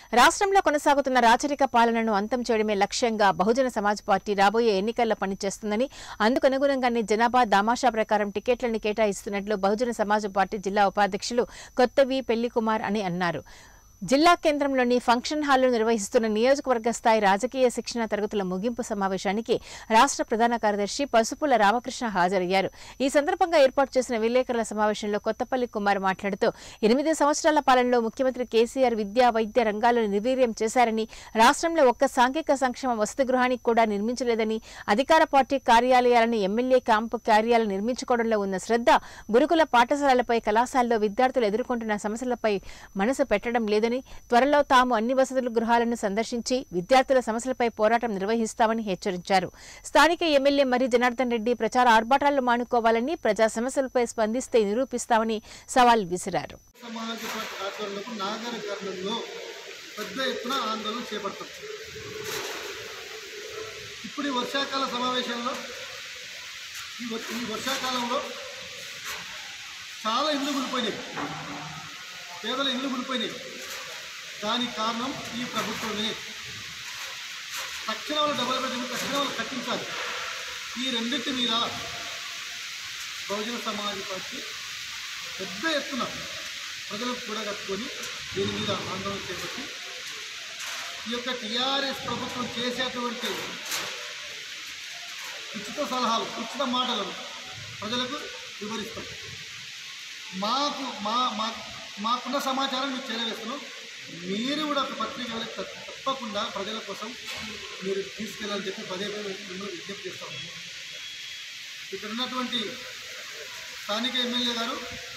రాష్ట్రంలో కొనసాగుతున్న రాచరిక పాలనను అంతం చేయడమే లక్ష్యంగా బహుజన సమాజ్ పార్టీ రాబోయే ఎన్నికల్లో పనిచేస్తుందని అందుకు అనుగుణంగానే జనాభా దామాషా ప్రకారం టికెట్లను కేటాయిస్తున్నట్లు బహుజన సమాజ్ పార్టీ జిల్లా ఉపాధ్యక్షులు కొత్తవి పెళ్లికుమార్ అని అన్నారు జిల్లా కేంద్రంలోని ఫంక్షన్ హాల్లో నిర్వహిస్తున్న నియోజకవర్గ స్థాయి రాజకీయ శిక్షణ తరగతుల ముగింపు సమావేశానికి రాష్ట్ర ప్రధాన కార్యదర్శి పసుపుల రామకృష్ణ హాజరయ్యారు ఈ సందర్భంగా ఏర్పాటు చేసిన విలేకరుల సమావేశంలో కొత్తపల్లి కుమార్ మాట్లాడుతూ ఎనిమిది సంవత్సరాల పాలనలో ముఖ్యమంత్రి కేసీఆర్ విద్యా వైద్య రంగాలను నిర్వీర్యం చేశారని రాష్ట్రంలో ఒక్క సాంఘిక సంక్షేమ వసతి గృహానికి కూడా నిర్మించలేదని అధికార పార్టీ కార్యాలయాలను ఎమ్మెల్యే క్యాంపు కార్యాలయాలు నిర్మించుకోవడంలో ఉన్న శ్రద్ధ గురుకుల పాఠశాలలపై కళాశాలలో విద్యార్థులు ఎదుర్కొంటున్న సమస్యలపై మనసు పెట్టడం లేదని త్వరలో తాము అన్ని వసతుల గృహాలను సందర్శించి విద్యార్థుల సమస్యలపై పోరాటం నిర్వహిస్తామని హెచ్చరించారు స్థానిక ఎమ్మెల్యే మరి జనార్దన్ రెడ్డి ప్రచార ఆర్భాటాలను మానుకోవాలని ప్రజా సమస్యలపై స్పందిస్తే నిరూపిస్తామని సవాల్ విసిరారు సమాజ పార్టీ ఆధ్వర్యంలో నాగర కర్ణంలో పెద్ద ఎత్తున ఆందోళన చేపడతాం ఇప్పుడు ఈ వర్షాకాల సమావేశంలో ఈ వ- ఈ వర్షాకాలంలో చాలా ఇళ్ళు మునిపోయినాయి పేదల ఇళ్ళు మునిపోయినాయి దానికి కారణం ఈ ప్రభుత్వమే తక్షణ వాళ్ళు డబల్ బెడ్రూమ్ తక్షణ వాళ్ళు కట్టించాలి ఈ రెండింటి మీద బహుజన సమాజ్ పార్టీ పెద్ద ఎత్తున ప్రజలకు కూడా కట్టుకొని దీని మీద ఆందోళన చేపట్టి ఈ యొక్క టీఆర్ఎస్ ప్రభుత్వం చేసేటువంటి ఉచిత సలహాలు ఉచిత మాటలను ప్రజలకు వివరిస్తాం మాకు మా మా మాకున్న సమాచారం మీకు చేరవేస్తున్నాం మీరు కూడా ఒక పత్రిక వాళ్ళకి తప్ప- తప్పకుండా ప్రజల కోసం మీరు తీసుకెళ్ళాలని చెప్పి పదే పదే మిమ్మల్ని విజ్ఞప్తి చేస్తాం ఇక్కడ ఉన్నటువంటి స్థానిక ఎమ్మెల్యే గారు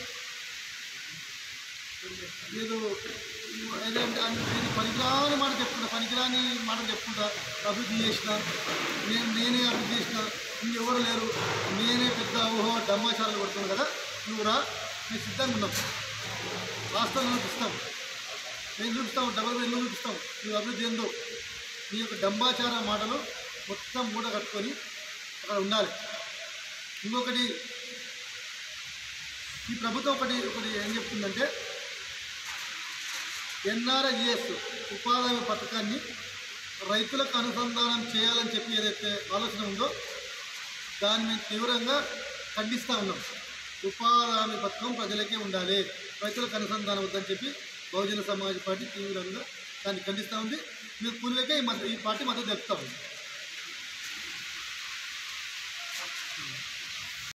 ఏదో ఏదంటే ఆయన- నేను పనికిరాని మాట చెప్పుకుంటా పనికిరాని మాట చెప్పుకుంటా అభివృద్ధి చేసిన నేను నేనే అభివృద్ధి చేసిన ఇంకెవరు లేరు నేనే పెద్ద ఓహో డమ్మాచారాలు కొడుతున్నాను కదా నువ్వు రా నేను సిద్ధంగా ఉన్నాం వాస్తవంగా చూపిస్తాం నేను చూపిస్తాం డబల్ బెడ్ చూపిస్తాం నువ్వు అభివృద్ధి ఏందో నీ యొక్క డంబాచార మాటలు మొత్తం మూట కట్టుకొని అక్కడ ఉండాలి ఇంకొకటి ఈ ప్రభుత్వం ఒకటి ఒకటి ఏం చెప్తుందంటే ఎన్ఆర్ఐఎస్ ఉపాధి హామీ పథకాన్ని రైతులకు అనుసంధానం చేయాలని చెప్పి ఏదైతే ఆలోచన ఉందో దాన్ని మేము తీవ్రంగా ఖండిస్తూ ఉన్నాం ఉపాధి హామీ పథకం ప్రజలకే ఉండాలి రైతులకు అనుసంధానం వద్దని చెప్పి బహుజన సమాజ్ పార్టీ తీవ్రంగా దాన్ని ఖండిస్తూ ఉంది మేము కూలికే ఈ మద్దతు ఈ పార్టీ మద్దతు తెలుపుతా ఉంది